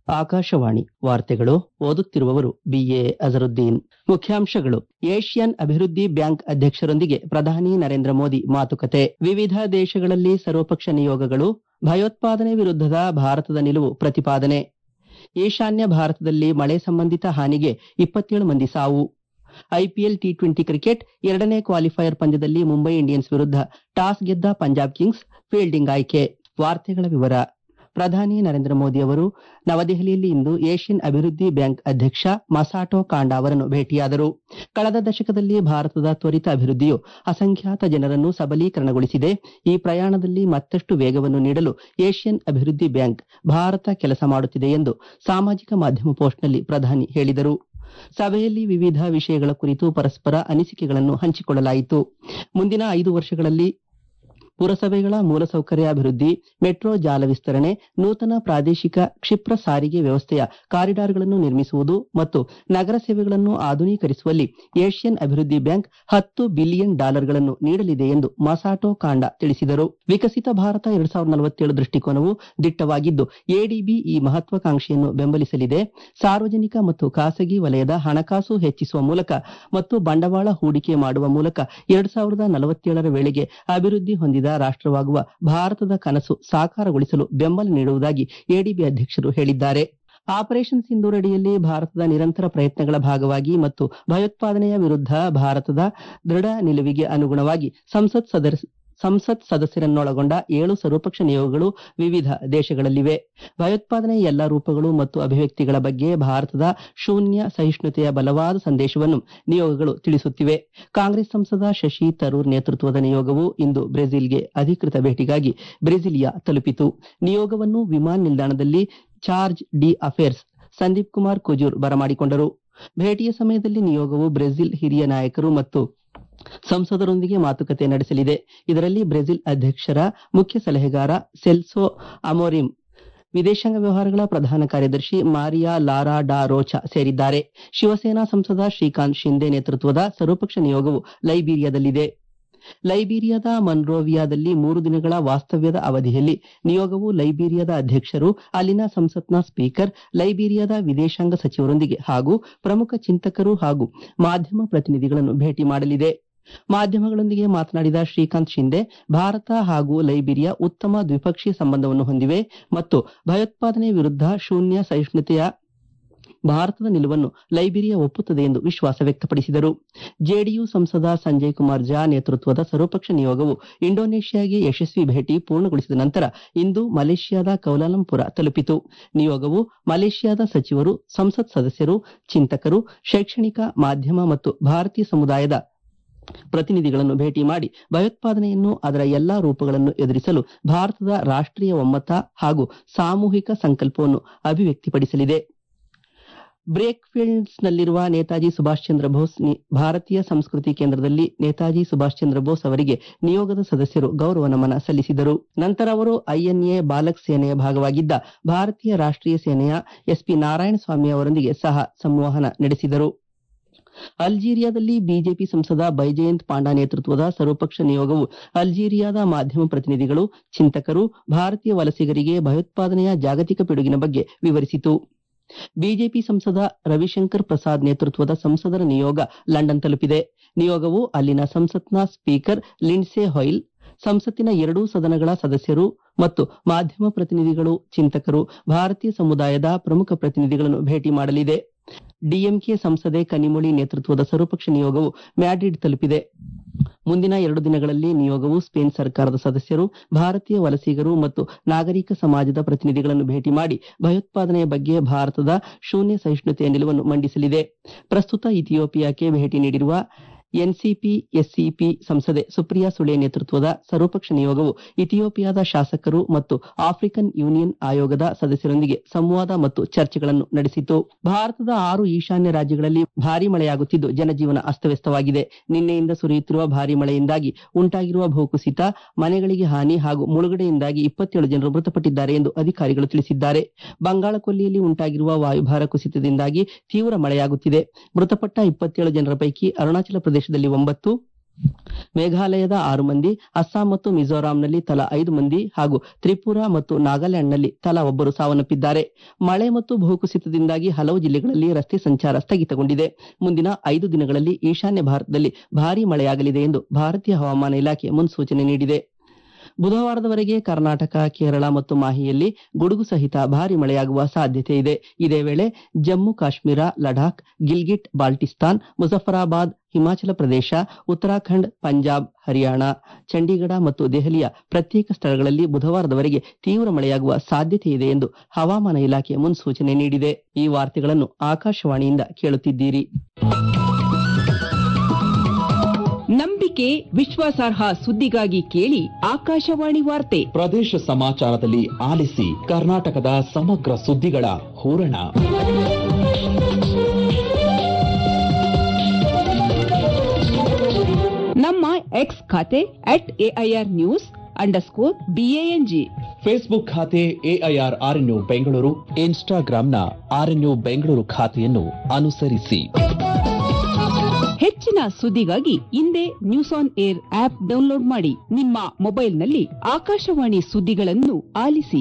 ಆಕಾಶವಾಣಿ ವಾರ್ತೆಗಳು ಓದುತ್ತಿರುವವರು ಬಿಎ ಅಜರುದ್ದೀನ್ ಮುಖ್ಯಾಂಶಗಳು ಏಷ್ಯನ್ ಅಭಿವೃದ್ಧಿ ಬ್ಯಾಂಕ್ ಅಧ್ಯಕ್ಷರೊಂದಿಗೆ ಪ್ರಧಾನಿ ನರೇಂದ್ರ ಮೋದಿ ಮಾತುಕತೆ ವಿವಿಧ ದೇಶಗಳಲ್ಲಿ ಸರ್ವಪಕ್ಷ ನಿಯೋಗಗಳು ಭಯೋತ್ಪಾದನೆ ವಿರುದ್ಧದ ಭಾರತದ ನಿಲುವು ಪ್ರತಿಪಾದನೆ ಈಶಾನ್ಯ ಭಾರತದಲ್ಲಿ ಮಳೆ ಸಂಬಂಧಿತ ಹಾನಿಗೆ ಇಪ್ಪತ್ತೇಳು ಮಂದಿ ಸಾವು ಐಪಿಎಲ್ ಟಿ ಟ್ವೆಂಟಿ ಕ್ರಿಕೆಟ್ ಎರಡನೇ ಕ್ವಾಲಿಫೈಯರ್ ಪಂದ್ಯದಲ್ಲಿ ಮುಂಬೈ ಇಂಡಿಯನ್ಸ್ ವಿರುದ್ಧ ಟಾಸ್ ಗೆದ್ದ ಪಂಜಾಬ್ ಕಿಂಗ್ಸ್ ಫೀಲ್ಡಿಂಗ್ ಆಯ್ಕೆ ವಾರ್ತೆಗಳ ವಿವರ ಪ್ರಧಾನಿ ನರೇಂದ್ರ ಮೋದಿ ಅವರು ನವದೆಹಲಿಯಲ್ಲಿ ಇಂದು ಏಷ್ಯನ್ ಅಭಿವೃದ್ಧಿ ಬ್ಯಾಂಕ್ ಅಧ್ಯಕ್ಷ ಮಸಾಟೋ ಕಾಂಡಾ ಅವರನ್ನು ಭೇಟಿಯಾದರು ಕಳೆದ ದಶಕದಲ್ಲಿ ಭಾರತದ ತ್ವರಿತ ಅಭಿವೃದ್ಧಿಯು ಅಸಂಖ್ಯಾತ ಜನರನ್ನು ಸಬಲೀಕರಣಗೊಳಿಸಿದೆ ಈ ಪ್ರಯಾಣದಲ್ಲಿ ಮತ್ತಷ್ಟು ವೇಗವನ್ನು ನೀಡಲು ಏಷ್ಯನ್ ಅಭಿವೃದ್ಧಿ ಬ್ಯಾಂಕ್ ಭಾರತ ಕೆಲಸ ಮಾಡುತ್ತಿದೆ ಎಂದು ಸಾಮಾಜಿಕ ಮಾಧ್ಯಮ ಪೋಸ್ಟ್ನಲ್ಲಿ ಪ್ರಧಾನಿ ಹೇಳಿದರು ಸಭೆಯಲ್ಲಿ ವಿವಿಧ ವಿಷಯಗಳ ಕುರಿತು ಪರಸ್ಪರ ಅನಿಸಿಕೆಗಳನ್ನು ಹಂಚಿಕೊಳ್ಳಲಾಯಿತು ಮುಂದಿನ ಐದು ವರ್ಷಗಳಲ್ಲಿ ಪುರಸಭೆಗಳ ಮೂಲಸೌಕರ್ಯ ಅಭಿವೃದ್ಧಿ ಮೆಟ್ರೋ ಜಾಲ ವಿಸ್ತರಣೆ ನೂತನ ಪ್ರಾದೇಶಿಕ ಕ್ಷಿಪ್ರ ಸಾರಿಗೆ ವ್ಯವಸ್ಥೆಯ ಕಾರಿಡಾರ್ಗಳನ್ನು ನಿರ್ಮಿಸುವುದು ಮತ್ತು ನಗರ ಸೇವೆಗಳನ್ನು ಆಧುನೀಕರಿಸುವಲ್ಲಿ ಏಷ್ಯನ್ ಅಭಿವೃದ್ಧಿ ಬ್ಯಾಂಕ್ ಹತ್ತು ಬಿಲಿಯನ್ ಡಾಲರ್ಗಳನ್ನು ನೀಡಲಿದೆ ಎಂದು ಮಸಾಟೋ ಕಾಂಡಾ ತಿಳಿಸಿದರು ವಿಕಸಿತ ಭಾರತ ಎರಡ್ ಸಾವಿರದ ನಲವತ್ತೇಳು ದೃಷ್ಟಿಕೋನವು ದಿಟ್ಟವಾಗಿದ್ದು ಎಡಿಬಿ ಈ ಮಹತ್ವಾಕಾಂಕ್ಷೆಯನ್ನು ಬೆಂಬಲಿಸಲಿದೆ ಸಾರ್ವಜನಿಕ ಮತ್ತು ಖಾಸಗಿ ವಲಯದ ಹಣಕಾಸು ಹೆಚ್ಚಿಸುವ ಮೂಲಕ ಮತ್ತು ಬಂಡವಾಳ ಹೂಡಿಕೆ ಮಾಡುವ ಮೂಲಕ ಎರಡ್ ಸಾವಿರದ ನಲವತ್ತೇಳರ ವೇಳೆಗೆ ಅಭಿವೃದ್ಧಿ ಹೊಂದಿದ ರಾಷ್ಟವಾಗುವ ಭಾರತದ ಕನಸು ಸಾಕಾರಗೊಳಿಸಲು ಬೆಂಬಲ ನೀಡುವುದಾಗಿ ಎಡಿಬಿ ಅಧ್ಯಕ್ಷರು ಹೇಳಿದ್ದಾರೆ ಆಪರೇಷನ್ ಸಿಂಧೂರ್ ಅಡಿಯಲ್ಲಿ ಭಾರತದ ನಿರಂತರ ಪ್ರಯತ್ನಗಳ ಭಾಗವಾಗಿ ಮತ್ತು ಭಯೋತ್ಪಾದನೆಯ ವಿರುದ್ಧ ಭಾರತದ ದೃಢ ನಿಲುವಿಗೆ ಅನುಗುಣವಾಗಿ ಸಂಸತ್ ಸದಸ್ಯ ಸಂಸತ್ ಸದಸ್ಯರನ್ನೊಳಗೊಂಡ ಏಳು ಸರ್ವಪಕ್ಷ ನಿಯೋಗಗಳು ವಿವಿಧ ದೇಶಗಳಲ್ಲಿವೆ ಭಯೋತ್ಪಾದನೆಯ ಎಲ್ಲಾ ರೂಪಗಳು ಮತ್ತು ಅಭಿವ್ಯಕ್ತಿಗಳ ಬಗ್ಗೆ ಭಾರತದ ಶೂನ್ಯ ಸಹಿಷ್ಣುತೆಯ ಬಲವಾದ ಸಂದೇಶವನ್ನು ನಿಯೋಗಗಳು ತಿಳಿಸುತ್ತಿವೆ ಕಾಂಗ್ರೆಸ್ ಸಂಸದ ಶಶಿ ತರೂರ್ ನೇತೃತ್ವದ ನಿಯೋಗವು ಇಂದು ಬ್ರೆಜಿಲ್ಗೆ ಅಧಿಕೃತ ಭೇಟಿಗಾಗಿ ಬ್ರೆಜಿಲಿಯಾ ತಲುಪಿತು ನಿಯೋಗವನ್ನು ವಿಮಾನ ನಿಲ್ದಾಣದಲ್ಲಿ charge d' affaires Sandeep Kumar Kujur ಬರಮಾಡಿಕೊಂಡರು ಭೇಟಿಯ ಸಮಯದಲ್ಲಿ ನಿಯೋಗವು ಬ್ರೆಜಿಲ್ ಹಿರಿಯ ನಾಯಕರು ಮತ್ತು ಸಂಸದರೊಂದಿಗೆ ಮಾತುಕತೆ ನಡೆಸಲಿದೆ ಇದರಲ್ಲಿ ಬ್ರೆಜಿಲ್ ಅಧ್ಯಕ್ಷರ ಮುಖ್ಯ ಸಲಹೆಗಾರ ಸೆಲ್ಸೋ ಅಮೋರಿಮ್ ವಿದೇಶಾಂಗ ವ್ಯವಹಾರಗಳ ಪ್ರಧಾನ ಕಾರ್ಯದರ್ಶಿ ಮಾರಿಯಾ ಲಾರಾ ಡಾ ರೋಚಾ ಸೇರಿದ್ದಾರೆ ಶಿವಸೇನಾ ಸಂಸದ ಶ್ರೀಕಾಂತ್ ಶಿಂದೆ ನೇತೃತ್ವದ ಸರ್ವಪಕ್ಷ ನಿಯೋಗವು ಲೈಬೀರಿಯಾದಲ್ಲಿದೆ ಲೈಬೀರಿಯಾದ ಮನ್ರೋವಿಯಾದಲ್ಲಿ ಮೂರು ದಿನಗಳ ವಾಸ್ತವ್ಯದ ಅವಧಿಯಲ್ಲಿ ನಿಯೋಗವು ಲೈಬೀರಿಯಾದ ಅಧ್ಯಕ್ಷರು ಅಲ್ಲಿನ ಸಂಸತ್ನ ಸ್ಪೀಕರ್ ಲೈಬೀರಿಯಾದ ವಿದೇಶಾಂಗ ಸಚಿವರೊಂದಿಗೆ ಹಾಗೂ ಪ್ರಮುಖ ಚಿಂತಕರು ಹಾಗೂ ಮಾಧ್ಯಮ ಪ್ರತಿನಿಧಿಗಳನ್ನು ಭೇಟಿ ಮಾಡಲಿದೆ ಮಾಧ್ಯಮಗಳೊಂದಿಗೆ ಮಾತನಾಡಿದ ಶ್ರೀಕಾಂತ್ ಶಿಂದೆ ಭಾರತ ಹಾಗೂ ಲೈಬೀರಿಯಾ ಉತ್ತಮ ದ್ವಿಪಕ್ಷೀಯ ಸಂಬಂಧವನ್ನು ಹೊಂದಿವೆ ಮತ್ತು ಭಯೋತ್ಪಾದನೆ ವಿರುದ್ಧ ಶೂನ್ಯ ಸಹಿಷ್ಣುತೆಯ ಭಾರತದ ನಿಲುವನ್ನು ಲೈಬೀರಿಯಾ ಒಪ್ಪುತ್ತದೆ ಎಂದು ವಿಶ್ವಾಸ ವ್ಯಕ್ತಪಡಿಸಿದರು ಜೆಡಿಯು ಸಂಸದ ಸಂಜಯ್ ಕುಮಾರ್ ಜಾ ನೇತೃತ್ವದ ಸರ್ವಪಕ್ಷ ನಿಯೋಗವು ಇಂಡೋನೇಷ್ಯಾಗೆ ಯಶಸ್ವಿ ಭೇಟಿ ಪೂರ್ಣಗೊಳಿಸಿದ ನಂತರ ಇಂದು ಮಲೇಷ್ಯಾದ ಕೌಲಾಲಂಪುರ ತಲುಪಿತು ನಿಯೋಗವು ಮಲೇಷ್ಯಾದ ಸಚಿವರು ಸಂಸತ್ ಸದಸ್ಯರು ಚಿಂತಕರು ಶೈಕ್ಷಣಿಕ ಮಾಧ್ಯಮ ಮತ್ತು ಭಾರತೀಯ ಸಮುದಾಯದ ಪ್ರತಿನಿಧಿಗಳನ್ನು ಭೇಟಿ ಮಾಡಿ ಭಯೋತ್ಪಾದನೆಯನ್ನು ಅದರ ಎಲ್ಲಾ ರೂಪಗಳನ್ನು ಎದುರಿಸಲು ಭಾರತದ ರಾಷ್ಟೀಯ ಒಮ್ಮತ ಹಾಗೂ ಸಾಮೂಹಿಕ ಸಂಕಲ್ಪವನ್ನು ಅಭಿವ್ಯಕ್ತಿಪಡಿಸಲಿದೆ ಬ್ರೇಕ್ಫೀಲ್ಡ್ಸ್ನಲ್ಲಿರುವ ನೇತಾಜಿ ಸುಭಾಷ್ ಚಂದ್ರ ಬೋಸ್ ಭಾರತೀಯ ಸಂಸ್ಕೃತಿ ಕೇಂದ್ರದಲ್ಲಿ ನೇತಾಜಿ ಸುಭಾಷ್ ಚಂದ್ರ ಬೋಸ್ ಅವರಿಗೆ ನಿಯೋಗದ ಸದಸ್ಯರು ಗೌರವ ನಮನ ಸಲ್ಲಿಸಿದರು ನಂತರ ಅವರು ಐಎನ್ಎ ಬಾಲಕ್ ಸೇನೆಯ ಭಾಗವಾಗಿದ್ದ ಭಾರತೀಯ ರಾಷ್ಟೀಯ ಸೇನೆಯ ಎಸ್ಪಿ ನಾರಾಯಣ ಸ್ವಾಮಿ ಅವರೊಂದಿಗೆ ಸಹ ಸಂವಹನ ನಡೆಸಿದರು ಅಲ್ಜೀರಿಯಾದಲ್ಲಿ ಬಿಜೆಪಿ ಸಂಸದ ಬೈಜಯಂತ್ ಪಾಂಡಾ ನೇತೃತ್ವದ ಸರ್ವಪಕ್ಷ ನಿಯೋಗವು ಅಲ್ಜೀರಿಯಾದ ಮಾಧ್ಯಮ ಪ್ರತಿನಿಧಿಗಳು ಚಿಂತಕರು ಭಾರತೀಯ ವಲಸಿಗರಿಗೆ ಭಯೋತ್ಪಾದನೆಯ ಜಾಗತಿಕ ಪಿಡುಗಿನ ಬಗ್ಗೆ ವಿವರಿಸಿತು ಬಿಜೆಪಿ ಸಂಸದ ರವಿಶಂಕರ್ ಪ್ರಸಾದ್ ನೇತೃತ್ವದ ಸಂಸದರ ನಿಯೋಗ ಲಂಡನ್ ತಲುಪಿದೆ ನಿಯೋಗವು ಅಲ್ಲಿನ ಸಂಸತ್ನ ಸ್ಪೀಕರ್ ಲಿಂಡ್ಸೆ ಹೊಯ್ಲ್ ಸಂಸತ್ತಿನ ಎರಡೂ ಸದನಗಳ ಸದಸ್ಯರು ಮತ್ತು ಮಾಧ್ಯಮ ಪ್ರತಿನಿಧಿಗಳು ಚಿಂತಕರು ಭಾರತೀಯ ಸಮುದಾಯದ ಪ್ರಮುಖ ಪ್ರತಿನಿಧಿಗಳನ್ನು ಭೇಟಿ ಮಾಡಲಿದೆ ಡಿಎಂಕೆ ಸಂಸದೆ ಕನಿಮೊಳಿ ನೇತೃತ್ವದ ಸರ್ವಪಕ್ಷ ನಿಯೋಗವು ಮ್ಯಾಡ್ರಿಡ್ ತಲುಪಿದೆ ಮುಂದಿನ ಎರಡು ದಿನಗಳಲ್ಲಿ ನಿಯೋಗವು ಸ್ಪೇನ್ ಸರ್ಕಾರದ ಸದಸ್ಯರು ಭಾರತೀಯ ವಲಸಿಗರು ಮತ್ತು ನಾಗರಿಕ ಸಮಾಜದ ಪ್ರತಿನಿಧಿಗಳನ್ನು ಭೇಟಿ ಮಾಡಿ ಭಯೋತ್ಪಾದನೆಯ ಬಗ್ಗೆ ಭಾರತದ ಶೂನ್ಯ ಸಹಿಷ್ಣುತೆಯ ನಿಲುವನ್ನು ಮಂಡಿಸಲಿದೆ ಪ್ರಸ್ತುತ ಇಥಿಯೋಪಿಯಾಕ್ಕೆ ಭೇಟಿ ನೀಡಿರುವ ಎನ್ಸಿಪಿ ಎಸ್ಸಿಪಿ ಸಂಸದೆ ಸುಪ್ರಿಯಾ ಸುಳೆ ನೇತೃತ್ವದ ಸರ್ವಪಕ್ಷ ನಿಯೋಗವು ಇಥಿಯೋಪಿಯಾದ ಶಾಸಕರು ಮತ್ತು ಆಫ್ರಿಕನ್ ಯೂನಿಯನ್ ಆಯೋಗದ ಸದಸ್ಯರೊಂದಿಗೆ ಸಂವಾದ ಮತ್ತು ಚರ್ಚೆಗಳನ್ನು ನಡೆಸಿತು ಭಾರತದ ಆರು ಈಶಾನ್ಯ ರಾಜ್ಯಗಳಲ್ಲಿ ಭಾರೀ ಮಳೆಯಾಗುತ್ತಿದ್ದು ಜನಜೀವನ ಅಸ್ತವ್ಯಸ್ತವಾಗಿದೆ ನಿನ್ನೆಯಿಂದ ಸುರಿಯುತ್ತಿರುವ ಭಾರೀ ಮಳೆಯಿಂದಾಗಿ ಉಂಟಾಗಿರುವ ಭೂಕುಸಿತ ಮನೆಗಳಿಗೆ ಹಾನಿ ಹಾಗೂ ಮುಳುಗಡೆಯಿಂದಾಗಿ ಇಪ್ಪತ್ತೇಳು ಜನರು ಮೃತಪಟ್ಟಿದ್ದಾರೆ ಎಂದು ಅಧಿಕಾರಿಗಳು ತಿಳಿಸಿದ್ದಾರೆ ಬಂಗಾಳ ಕೊಲ್ಲಿಯಲ್ಲಿ ಉಂಟಾಗಿರುವ ವಾಯುಭಾರ ಕುಸಿತದಿಂದಾಗಿ ತೀವ್ರ ಮಳೆಯಾಗುತ್ತಿದೆ ಮೃತಪಟ್ಟ ಇಪ್ಪತ್ತೇಳು ಜನರ ಪೈಕಿ ಅರುಣಾಚಲ ಪ್ರದೇಶದಲ್ಲಿ ಒಂಬತ್ತು ಮೇಘಾಲಯದ ಆರು ಮಂದಿ ಅಸ್ಸಾಂ ಮತ್ತು ಮಿಜೋರಾಂನಲ್ಲಿ ತಲಾ ಐದು ಮಂದಿ ಹಾಗೂ ತ್ರಿಪುರಾ ಮತ್ತು ನಾಗಾಲ್ಯಾಂಡ್ನಲ್ಲಿ ತಲಾ ಒಬ್ಬರು ಸಾವನ್ನಪ್ಪಿದ್ದಾರೆ ಮಳೆ ಮತ್ತು ಭೂಕುಸಿತದಿಂದಾಗಿ ಹಲವು ಜಿಲ್ಲೆಗಳಲ್ಲಿ ರಸ್ತೆ ಸಂಚಾರ ಸ್ಥಗಿತಗೊಂಡಿದೆ ಮುಂದಿನ ಐದು ದಿನಗಳಲ್ಲಿ ಈಶಾನ್ಯ ಭಾರತದಲ್ಲಿ ಭಾರೀ ಮಳೆಯಾಗಲಿದೆ ಎಂದು ಭಾರತೀಯ ಹವಾಮಾನ ಇಲಾಖೆ ಮುನ್ಸೂಚನೆ ನೀಡಿದೆ ಬುಧವಾರದವರೆಗೆ ಕರ್ನಾಟಕ ಕೇರಳ ಮತ್ತು ಮಾಹಿಯಲ್ಲಿ ಗುಡುಗು ಸಹಿತ ಭಾರಿ ಮಳೆಯಾಗುವ ಸಾಧ್ಯತೆ ಇದೆ ಇದೇ ವೇಳೆ ಜಮ್ಮು ಕಾಶ್ಮೀರ ಲಡಾಖ್ ಗಿಲ್ಗಿಟ್ ಬಾಲ್ಟಿಸ್ತಾನ್ ಮುಜಫರಾಬಾದ್ ಹಿಮಾಚಲ ಪ್ರದೇಶ ಉತ್ತರಾಖಂಡ್ ಪಂಜಾಬ್ ಹರಿಯಾಣ ಚಂಡೀಗಢ ಮತ್ತು ದೆಹಲಿಯ ಪ್ರತ್ಯೇಕ ಸ್ಥಳಗಳಲ್ಲಿ ಬುಧವಾರದವರೆಗೆ ತೀವ್ರ ಮಳೆಯಾಗುವ ಸಾಧ್ಯತೆ ಇದೆ ಎಂದು ಹವಾಮಾನ ಇಲಾಖೆ ಮುನ್ಸೂಚನೆ ನೀಡಿದೆ ಈ ವಾರ್ತೆಗಳನ್ನು ಆಕಾಶವಾಣಿಯಿಂದ ಕೇಳುತ್ತಿದ್ದೀರಿ ನಂಬಿಕೆ ವಿಶ್ವಾಸಾರ್ಹ ಸುದ್ದಿಗಾಗಿ ಕೇಳಿ ಆಕಾಶವಾಣಿ ವಾರ್ತೆ ಪ್ರದೇಶ ಸಮಾಚಾರದಲ್ಲಿ ಆಲಿಸಿ ಕರ್ನಾಟಕದ ಸಮಗ್ರ ಸುದ್ದಿಗಳ ಹೂರಣ ನಮ್ಮ ಎಕ್ಸ್ ಖಾತೆ at AIR news underscore BANG Facebook ಖಾತೆ ಎಐಆರ್ ಆರ್ಎನ್ಯು ಬೆಂಗಳೂರು ಇನ್ಸ್ಟಾಗ್ರಾಂನ ಆರ್ಎನ್ಯು ಬೆಂಗಳೂರು ಖಾತೆಯನ್ನು ಅನುಸರಿಸಿ ಹೆಚ್ಚಿನ ಸುದ್ದಿಗಾಗಿ ಹಿಂದೆ news on air app download ಮಾಡಿ ನಿಮ್ಮ ಮೊಬೈಲ್ನಲ್ಲಿ ಆಕಾಶವಾಣಿ ಸುದ್ದಿಗಳನ್ನು ಆಲಿಸಿ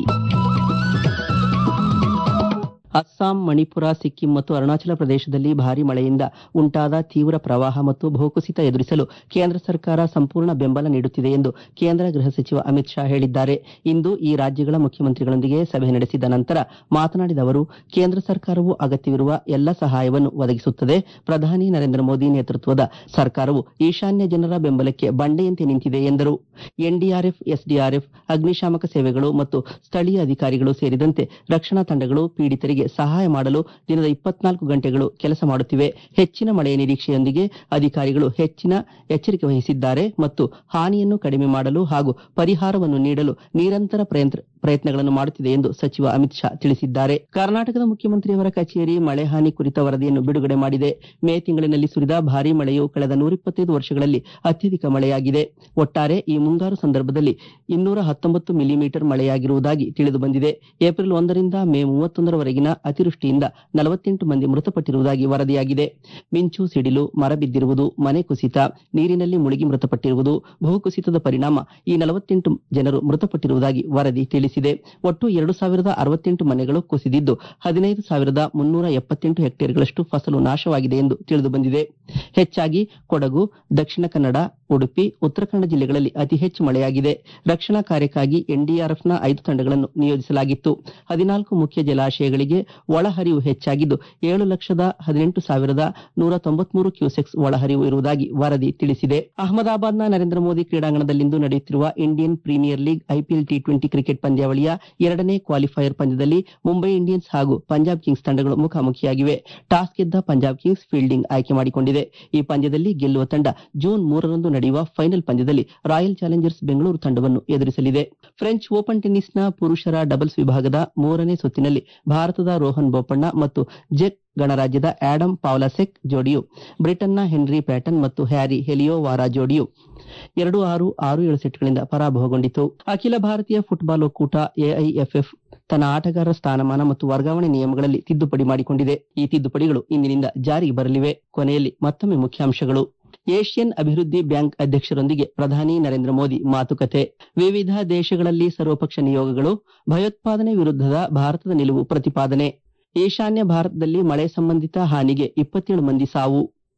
ಅಸ್ಸಾಂ ಮಣಿಪುರ ಸಿಕ್ಕಿಂ ಮತ್ತು ಅರುಣಾಚಲ ಪ್ರದೇಶದಲ್ಲಿ ಭಾರಿ ಮಳೆಯಿಂದ ಉಂಟಾದ ತೀವ್ರ ಪ್ರವಾಹ ಮತ್ತು ಭೂಕುಸಿತ ಎದುರಿಸಲು ಕೇಂದ್ರ ಸರ್ಕಾರ ಸಂಪೂರ್ಣ ಬೆಂಬಲ ನೀಡುತ್ತಿದೆ ಎಂದು ಕೇಂದ್ರ ಗೃಹ ಸಚಿವ ಅಮಿತ್ ಶಾ ಹೇಳಿದ್ದಾರೆ ಇಂದು ಈ ರಾಜ್ಯಗಳ ಮುಖ್ಯಮಂತ್ರಿಗಳೊಂದಿಗೆ ಸಭೆ ನಡೆಸಿದ ನಂತರ ಮಾತನಾಡಿದ ಅವರು ಕೇಂದ್ರ ಸರ್ಕಾರವು ಅಗತ್ಯವಿರುವ ಎಲ್ಲ ಸಹಾಯವನ್ನು ಒದಗಿಸುತ್ತದೆ ಪ್ರಧಾನಿ ನರೇಂದ್ರ ಮೋದಿ ನೇತೃತ್ವದ ಸರ್ಕಾರವು ಈಶಾನ್ಯ ಜನರ ಬೆಂಬಲಕ್ಕೆ ಬಂಡೆಯಂತೆ ನಿಂತಿದೆ ಎಂದರು ಎನ್ಡಿಆರ್ಎಫ್ ಎಸ್ಡಿಆರ್ಎಫ್ ಅಗ್ನಿಶಾಮಕ ಸೇವೆಗಳು ಮತ್ತು ಸ್ಥಳೀಯ ಅಧಿಕಾರಿಗಳು ಸೇರಿದಂತೆ ರಕ್ಷಣಾ ತಂಡಗಳು ಪೀಡಿತರಿಗೆ ಸಹಾಯ ಮಾಡಲು ದಿನದ ಇಪ್ಪತ್ನಾಲ್ಕು ಗಂಟೆಗಳು ಕೆಲಸ ಮಾಡುತ್ತಿವೆ ಹೆಚ್ಚಿನ ಮಳೆಯ ನಿರೀಕ್ಷೆಯೊಂದಿಗೆ ಅಧಿಕಾರಿಗಳು ಹೆಚ್ಚಿನ ಎಚ್ಚರಿಕೆ ವಹಿಸಿದ್ದಾರೆ ಮತ್ತು ಹಾನಿಯನ್ನು ಕಡಿಮೆ ಮಾಡಲು ಹಾಗೂ ಪರಿಹಾರವನ್ನು ನೀಡಲು ನಿರಂತರ ಪ್ರಯತ್ನ ಪ್ರಯತ್ನಗಳನ್ನು ಮಾಡುತ್ತಿದೆ ಎಂದು ಸಚಿವ ಅಮಿತ್ ಶಾ ತಿಳಿಸಿದ್ದಾರೆ ಕರ್ನಾಟಕದ ಮುಖ್ಯಮಂತ್ರಿಯವರ ಕಚೇರಿ ಮಳೆ ಹಾನಿ ಕುರಿತ ವರದಿಯನ್ನು ಬಿಡುಗಡೆ ಮಾಡಿದೆ ಮೇ ತಿಂಗಳಿನಲ್ಲಿ ಸುರಿದ ಭಾರೀ ಮಳೆಯು ಕಳೆದ ನೂರಿಪ್ಪತ್ತೈದು ವರ್ಷಗಳಲ್ಲಿ ಅತ್ಯಧಿಕ ಮಳೆಯಾಗಿದೆ ಒಟ್ಟಾರೆ ಈ ಮುಂಗಾರು ಸಂದರ್ಭದಲ್ಲಿ ಇನ್ನೂರ ಹತ್ತೊಂಬತ್ತು ಮಿಲಿಮೀಟರ್ ಮಳೆಯಾಗಿರುವುದಾಗಿ ತಿಳಿದು ಬಂದಿದೆ ಏಪ್ರಿಲ್ ಒಂದರಿಂದ ಮೇ ಮೂವತ್ತೊಂದರವರೆಗಿನ ಅತಿವೃಷ್ಟಿಯಿಂದ ನಲವತ್ತೆಂಟು ಮಂದಿ ಮೃತಪಟ್ಟಿರುವುದಾಗಿ ವರದಿಯಾಗಿದೆ ಮಿಂಚು ಸಿಡಿಲು ಮರ ಬಿದ್ದಿರುವುದು ಮನೆ ಕುಸಿತ ನೀರಿನಲ್ಲಿ ಮುಳುಗಿ ಮೃತಪಟ್ಟಿರುವುದು ಭೂಕುಸಿತದ ಪರಿಣಾಮ ಈ ನಲವತ್ತೆಂಟು ಜನರು ಮೃತಪಟ್ಟಿರುವುದಾಗಿ ವರದಿ ತಿಳಿಸಿದೆ ಒಟ್ಟು ಎರಡು ಸಾವಿರದ ಅರವತ್ತೆಂಟು ಮನೆಗಳು ಕುಸಿದಿದ್ದು ಹದಿನೈದು ಸಾವಿರದ ಮುನ್ನೂರ ಎಪ್ಪತ್ತೆಂಟು ಹೆಕ್ಟೇರ್ಗಳಷ್ಟು ಫಸಲು ನಾಶವಾಗಿದೆ ಎಂದು ತಿಳಿದು ಬಂದಿದೆ ಹೆಚ್ಚಾಗಿ ಕೊಡಗು ದಕ್ಷಿಣ ಕನ್ನಡ ಉಡುಪಿ ಉತ್ತರ ಕನ್ನಡ ಜಿಲ್ಲೆಗಳಲ್ಲಿ ಅತಿ ಹೆಚ್ಚು ಮಳೆಯಾಗಿದೆ ರಕ್ಷಣಾ ಕಾರ್ಯಕ್ಕಾಗಿ ಎನ್ಡಿಆರ್ಎಫ್ನ ಐದು ತಂಡಗಳನ್ನು ನಿಯೋಜಿಸಲಾಗಿತ್ತು ಹದಿನಾಲ್ಕು ಮುಖ್ಯ ಜಲಾಶಯಗಳಿಗೆ ಒಳಹರಿವು ಹೆಚ್ಚಾಗಿದ್ದು ಏಳು ಲಕ್ಷದ ಹದಿನೆಂಟು ಸಾವಿರದ ನೂರ ತೊಂಬತ್ಮೂರು ಕ್ಯೂಸೆಕ್ಸ್ ಒಳಹರಿವು ಇರುವುದಾಗಿ ವರದಿ ತಿಳಿಸಿದೆ ಅಹಮದಾಬಾದ್ನ ನರೇಂದ್ರ ಮೋದಿ ಕ್ರೀಡಾಂಗಣದಲ್ಲಿಂದು ನಡೆಯುತ್ತಿರುವ Indian premier league IPL T twenty cricket ಪಂದ್ಯಾವಳಿಯ ಎರಡನೇ ಕ್ವಾಲಿಫೈಯರ್ ಪಂದ್ಯದಲ್ಲಿ ಮುಂಬೈ ಇಂಡಿಯನ್ಸ್ ಹಾಗೂ ಪಂಜಾಬ್ ಕಿಂಗ್ಸ್ ತಂಡಗಳು ಮುಖಾಮುಖಿಯಾಗಿವೆ ಟಾಸ್ ಗೆದ್ದ ಪಂಜಾಬ್ ಕಿಂಗ್ಸ್ ಫೀಲ್ಡಿಂಗ್ ಆಯ್ಕೆ ಮಾಡಿಕೊಂಡಿದೆ ಈ ಪಂದ್ಯದಲ್ಲಿ ಗೆಲ್ಲುವ ತಂಡ ಜೂನ್ ಮೂರರಂದು ನಡೆಯುವ ಫೈನಲ್ ಪಂದ್ಯದಲ್ಲಿ ರಾಯಲ್ ಚಾಲೆಂಜರ್ಸ್ ಬೆಂಗಳೂರು ತಂಡವನ್ನು ಎದುರಿಸಲಿದೆ ಫ್ರೆಂಚ್ ಓಪನ್ ಟೆನ್ನಿಸ್ನ ಪುರುಷರ ಡಬಲ್ಸ್ ವಿಭಾಗದ ಮೂರನೇ ಸುತ್ತಿನಲ್ಲಿ ಭಾರತದ ರೋಹನ್ ಬೋಪಣ್ಣ ಮತ್ತು ಜೆಕ್ ಗಣರಾಜ್ಯದ ಆಡಮ್ ಪಾವ್ಲಾಸೆಕ್ ಜೋಡಿಯು ಬ್ರಿಟನ್ನ ಹೆನ್ರಿ ಪ್ಯಾಟನ್ ಮತ್ತು ಹ್ಯಾರಿ ಹೆಲಿಯೋವಾರಾ ಜೋಡಿಯು ಎರಡು ಆರು ಆರು ಏಳು ಸೆಟ್ಗಳಿಂದ ಪರಾಭವಗೊಂಡಿತು ಅಖಿಲ ಭಾರತೀಯ ಫುಟ್ಬಾಲ್ ಒಕ್ಕೂಟ ಎಐಎಫ್ಎಫ್ ತನ್ನ ಆಟಗಾರರ ಸ್ಥಾನಮಾನ ಮತ್ತು ವರ್ಗಾವಣೆ ನಿಯಮಗಳಲ್ಲಿ ತಿದ್ದುಪಡಿ ಮಾಡಿಕೊಂಡಿದೆ ಈ ತಿದ್ದುಪಡಿಗಳು ಇಂದಿನಿಂದ ಜಾರಿಗೆ ಬರಲಿವೆ ಕೊನೆಯಲ್ಲಿ ಮತ್ತೊಮ್ಮೆ ಮುಖ್ಯಾಂಶಗಳು ಏಷ್ಯನ್ ಅಭಿವೃದ್ಧಿ ಬ್ಯಾಂಕ್ ಅಧ್ಯಕ್ಷರೊಂದಿಗೆ ಪ್ರಧಾನಿ ನರೇಂದ್ರ ಮೋದಿ ಮಾತುಕತೆ ವಿವಿಧ ದೇಶಗಳಲ್ಲಿ ಸರ್ವಪಕ್ಷ ನಿಯೋಗಗಳು ಭಯೋತ್ಪಾದನೆ ವಿರುದ್ಧದ ಭಾರತದ ನಿಲುವು ಪ್ರತಿಪಾದನೆ ಈಶಾನ್ಯ ಭಾರತದಲ್ಲಿ ಮಳೆ ಸಂಬಂಧಿತ ಹಾನಿಗೆ ಇಪ್ಪತ್ತೇಳು ಮಂದಿ ಸಾವು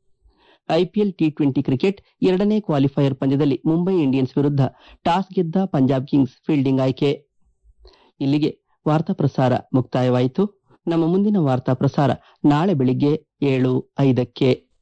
ಐಪಿಎಲ್ ಟಿ ಟ್ವೆಂಟಿ ಕ್ರಿಕೆಟ್ ಎರಡನೇ ಕ್ವಾಲಿಫೈಯರ್ ಪಂದ್ಯದಲ್ಲಿ ಮುಂಬೈ ಇಂಡಿಯನ್ಸ್ ವಿರುದ್ಧ ಟಾಸ್ ಗೆದ್ದ ಪಂಜಾಬ್ ಕಿಂಗ್ಸ್ ಫೀಲ್ಡಿಂಗ್ ಆಯ್ಕೆ ಇಲ್ಲಿಗೆ ವಾರ್ತಾ ಪ್ರಸಾರ ಮುಕ್ತಾಯವಾಯಿತು ನಮ್ಮ ಮುಂದಿನ ವಾರ್ತಾ ಪ್ರಸಾರ ನಾಳೆ ಬೆಳಿಗ್ಗೆ ಏಳು ಐದಕ್ಕೆ